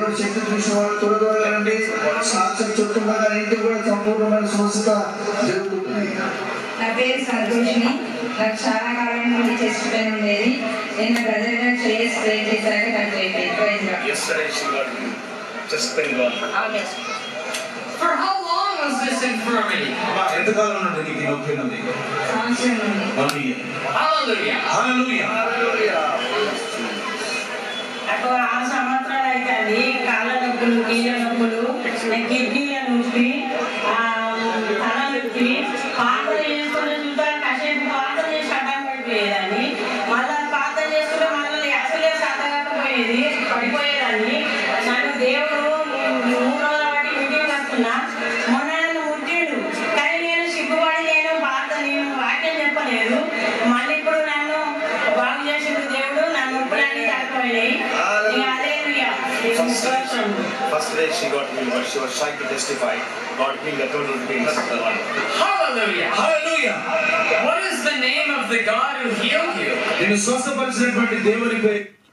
దేవుని శక్తి చూసిన వాళ్ళు త్వరగలండి సాక్ష్యం చెప్తుండగా ఇంటికి కూడా సంపూర్ణమైన స్వస్థత జరుగుతుంది నా పేరు సంతోషిని నాకు చాలా కాలం నుండి చెస్ట్ పెయిన్ ఉండేది నేను బ్రదర్ గారు చేసి స్ప్రే చేశాక నాకు అయిపోయింది praise lord. Yesterday she got chest pain gone. Amen. For how long was this infirmity? అమ్మా, ఎంతకాలం నుండి నీకు ఈ నొప్పి ఉన్నది సంవత్సరం నుండి వన్ ఇయర్ Hallelujah. హల్లెలూయా నాకు ఆరు సంవత్సరాలు అవుతుంది కాళ్ళ నొప్పులు కీళ్ళ నొప్పులు కిడ్నీల నొప్పి ఆ, తల నొప్పి పాత్ర చేసుకుని చూద్దా కాసేపు పాత్ర చేసి అడ్డం పడిపోయేదాన్ని మళ్ళా పాత్ర చేసుకుంటే మళ్ళీ అసలే సతకపోయేది పడిపోయేదాన్ని నన్ను దేవుడు మూడు రోజుల బట్టి మీటింగ్ వస్తున్నా మొన్న నన్ను ముట్టిండు కానీ నేను సిగ్గుపడి నేను పాత్ర నేను వాక్యం చెప్పలేదు మళ్ళీ ఇప్పుడు నన్ను బాగు చేసిండు దేవుడు నా నొప్పులన్నీ తగ్గిపోయినాయి ఇక హల్లెలూయా. దేవుని స్తోత్రం. First day she got healed, but she was shy to testify. God healed the total pain. Hallelujah. Hallelujah What is the name of the God who healed you? నేను స్వస్థపరిచినటువంటి దేవుని పేరు